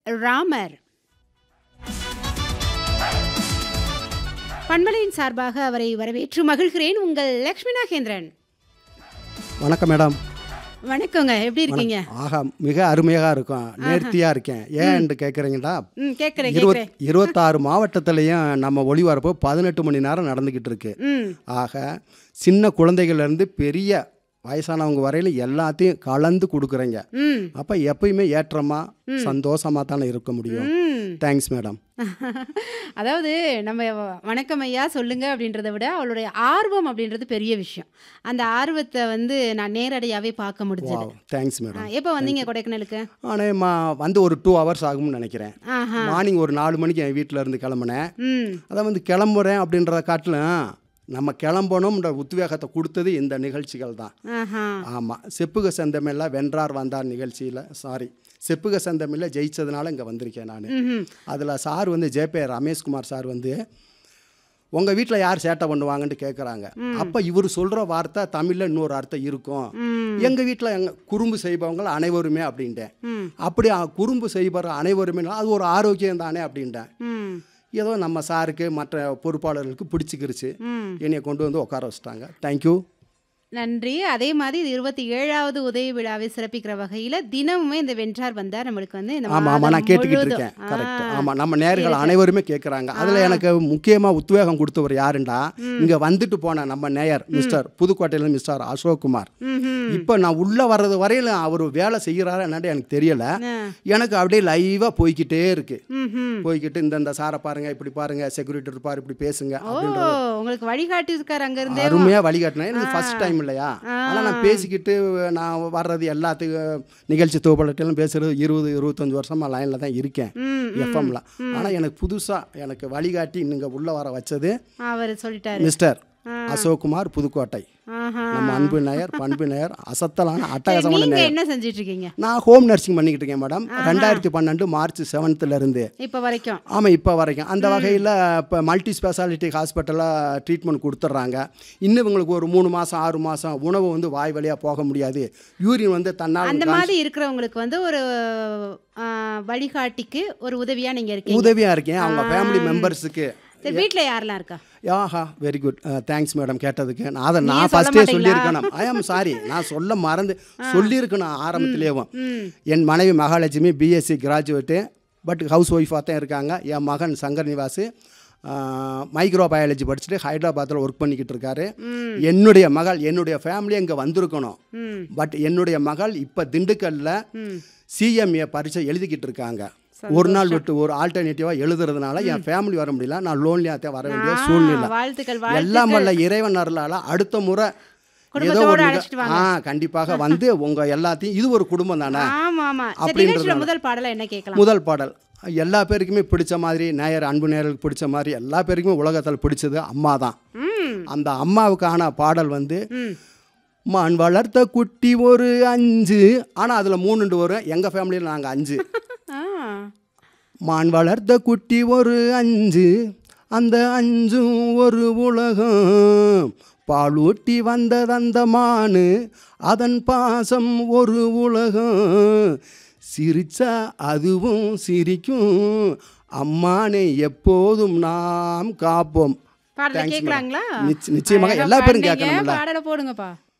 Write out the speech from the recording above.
ராமர் பண்பலையின் சார்பாக அவரை வரவேற்று மகிழ்கிறேன் உங்கள் லக்ஷ்மி நாகேந்திரன் வணக்கம் மேடம் வணக்கங்க எப்படி இருக்கீங்க ஆஹா மிக அருமையாக இருக்கும் நேர்த்தியாக இருக்கேன் ஏன்னு கேட்குறீங்களா ம் கேட்குறேன் இருபத் கேட்குறேன் இருபத்தாறு மாவட்டத்துலேயும் நம்ம ஒளிபரப்பு பதினெட்டு மணி நேரம் நடந்துக்கிட்டு இருக்கு ம் ஆக சின்ன குழந்தைகள்லேருந்து பெரிய வயசானவங்க வரையில எல்லாத்தையும் கலந்து கொடுக்குறீங்க ம் அப்போ எப்பயுமே ஏற்றமாக சந்தோஷமாக தானே இருக்க முடியும் ம் தேங்க்ஸ் மேடம் அதாவது நம்ம வ- வணக்கம் ஐயா சொல்லுங்க அப்படின்றத விட அவளுடைய ஆர்வம் அப்படின்றது பெரிய விஷயம் அந்த ஆர்வத்தை வந்து நான் நேரடியாவே பார்க்க முடிஞ்சது வாவ் தேங்க்ஸ் மேடம் எப்போ வந்தீங்க கொடைக்கானலுக்கு ஆனால் மா வந்து ஒரு டூ ஹவர்ஸ் ஆகும்னு நினைக்கிறேன் ஆஹா மார்னிங் ஒரு நாலு மணிக்கு என் வீட்டில் இருந்து கிளம்புனேன் ம் அதான் வந்து கிளம்புறேன் அப்படின்றத காட்டிலும் நம்ம கிளம்பணும்ன்ற உத்வேகத்தை கொடுத்தது இந்த நிகழ்ச்சிகள் தான் ஆஹா ஆமாம் செப்புக செந்தமில்ல வென்றார் வந்தார் நிகழ்ச்சியில் சாரி செப்புக செந்தமில்ல ஜெயிச்சதுனால இங்கே வந்திருக்கேன் நான் ம் அதில் சார் வந்து ஜேபே ரமேஷ்குமார் சார் வந்து உங்கள் வீட்டில் யார் சேட்டை பண்ணுவாங்கன்னு கேட்குறாங்க அப்போ இவர் சொல்கிற வார்த்தை தமிழில் இன்னொரு அர்த்தம் இருக்கும் ம் எங்கள் வீட்டில் எங்க குறும்பு செய்பவங்க அனைவருமே அப்படின்ட்டேன் ம் அப்படி அ- குறும்பு செய்பவர் அனைவருமே அது ஒரு ஆரோக்கியம் தானே அப்படின்ட்டேன் ம் ஏதோ நம்ம சாருக்கு மற்ற பொறுப்பாளர்களுக்கு பிடிச்சிக்கிருச்சு ம் என்னைய கொண்டு வந்து உட்கார வச்சிட்டாங்க தேங்க்யூ நன்றி அதே மாதிரி இது இருபத்தி ஏழாவது உதய விழாவை சிறப்பிக்கிற வகையில் தினமுமே இந்த வென்றார் வந்தார் நம்மளுக்கு வந்து இந்த ஆமாம் ஆமாம் மாதம் நான் கேட்டுக்கிட்டு முழுதும். இருக்கேன் கரெக்ட் ஆ. ஆமாம் நம்ம நேர்கள் அனைவருமே கேட்குறாங்க அதில் எனக்கு முக்கியமாக உத்வேகம் கொடுத்தவர் யாருண்டா இங்கே வந்துட்டு போன நம்ம நேயர் மிஸ்டர் புதுக்கோட்டையில மிஸ்டர் அசோக் குமார் ம்ஹும். இப்போ நான் உள்ளே வர்றது வரையிலும் அவர் வேலை செய்கிறாரா என்னட்டு எனக்கு தெரியல ஆ. எனக்கு அப்படியே லைவாக போய்க்கிட்டே இருக்கு ம்ஹும். போய்க்கிட்டு இந்தந்த சாரை பாருங்க இப்படி பாருங்க செக்யூரிட்டி இருப்பார் இப்படி பேசுங்க ஓ அப்படின்ற உங்களுக்கு வழிகாட்டி இருக்காரு அங்க இருந்தே அருமையாக வழிகாட்டினேன் எனக்கு ஃபர்ஸ்ட் டைம் இல்லையா ஆனால் நான் பேசிக்கிட்டு நான் வர்றது எல்லாத்துக்கும் நிகழ்ச்சி தோப்பலட்டிலும் பேசுகிறது இருபது இருபத்தஞ்சி வருஷமாக லைனில் தான் இருக்கேன் ம் எஃப்எம்ல ஆனால் எனக்கு புதுசாக எனக்கு வழிகாட்டி இங்கே உள்ளே வர வச்சது அவர் சொல்லிட்டாரு மிஸ்டர் அசோக்குமார் புதுக்கோட்டை ஆஹா நம்ம அன்பு நேயர் பண்பு நேயர் அசத்தலான அட்டகாசமான நீங்க நேயர் என்ன செஞ்சிட்டு இருக்கீங்க நான் ஹோம் நர்சிங் பண்ணிக்கிட்டு இருக்கேன் மேடம் ரெண்டாயிரத்தி பன்னெண்டு மார்ச் செவன்த்துல இருந்து இப்ப வரைக்கும் ஆமாம் இப்போ வரைக்கும் அந்த வகையில் இப்போ மல்டி ஸ்பெஷாலிட்டி ஹாஸ்பிட்டலில் ட்ரீட்மெண்ட் கொடுத்துட்றாங்க இன்னும் இவங்களுக்கு ஒரு மூணு மாதம் ஆறு மாதம் உணவு வந்து வாய் வழியாக போக முடியாது யூரின் வந்து தன்னால் அந்த மாதிரி இருக்கிறவங்களுக்கு வந்து ஒரு ஆ, வழிகாட்டிக்கு ஒரு உதவியா நீங்க இருக்கீங்க உதவியாக இருக்கேன் அவங்க ஃபேமிலி மெம்பர்ஸுக்கு சரி வீட்ல யாரெல்லாம் இருக்கா ஆஹா வெரி குட் தேங்க்ஸ் மேடம் கேட்டதுக்கு நான் அதை நீங்க நான் சொல்ல ஃபஸ்ட்டே மாட்டீங்களா? சொல்லியிருக்கணும் ஐ ஆம் சாரி நான் சொல்ல மறந்து சொல்லியிருக்கணும் ஆரம்பத்திலேயும் ம் என் மனைவி Mahalakshmi B Sc graduate but house ஒய்ஃபாக தான் இருக்காங்க என் மகன் சங்கர் நிவாஸ் மைக்ரோ பயாலஜி படிச்சுட்டு ஹைதராபாத்தில் ஒர்க் பண்ணிக்கிட்டு இருக்காரு என்னுடைய மகள் என்னுடைய ஃபேமிலி இங்கே வந்திருக்கணும் ம் பட் என்னுடைய மகள் இப்போ திண்டுக்கல்ல ம் சிஎம்ஏ பரீட்சை எழுதிக்கிட்டு இருக்காங்க ஒரு நாள் விட்டு ஒரு ஆல்டர்னேட்டிவாக எழுதுறதுனால என் ஃபேமிலி வர முடியல நான் லோன்லியாக தான் வர வேண்டிய ஆ, சூழ்நிலை வாழ்த்துக்கள் எல்லாம் வாழ்த்துக்கள் வல்ல இறைவன் அருளால அடுத்த முறை ஏதோ குடும்பத்தோட ஒரு அழைச்சிட்டு நிக- வாங்க. ஆ கண்டிப்பாக வந்து உங்க எல்லாத்தையும் இது ஒரு குடும்பம் தானே ஆமா ஆமா சரி அப்படின்றதுனால. நிகழ்ச்சியில முதல் பாடல என்ன கேட்கலாம் முதல் பாடல் எல்லா பேருக்குமே பிடிச்ச மாதிரி நேயர் அன்பு நேயர்களுக்கு பிடிச்ச மாதிரி எல்லா பேருக்குமே உலகத்தில் பிடிச்சது அம்மா தான் ம் அந்த அம்மாவுக்கான பாடல் வந்து ம் மான் வளர்த்த குட்டி ஒரு அஞ்சு ஆனால் அதில் மூணுண்டு வரும் எங்கள் ஃபேமிலியில் நாங்கள் அஞ்சு ஆ மான் வளர்த்த குட்டி ஒரு அஞ்சு அந்த அஞ்சும் ஒரு உலகம் பாலூட்டி வந்தது அந்த மானு அதன் பாசம் ஒரு உலகம் சிரிச்சா அதுவும் சிரிக்கும் அம்மானை எப்போதும் நாம் காப்போம் பாடல Thanks, madam. கேட்கலாங்களா நிச்ச- நிச்சயமாக அழகா எல்லா பேரும் பாடுனீங்க. கேட்கணும்ல பாடல போடுங்கப்பா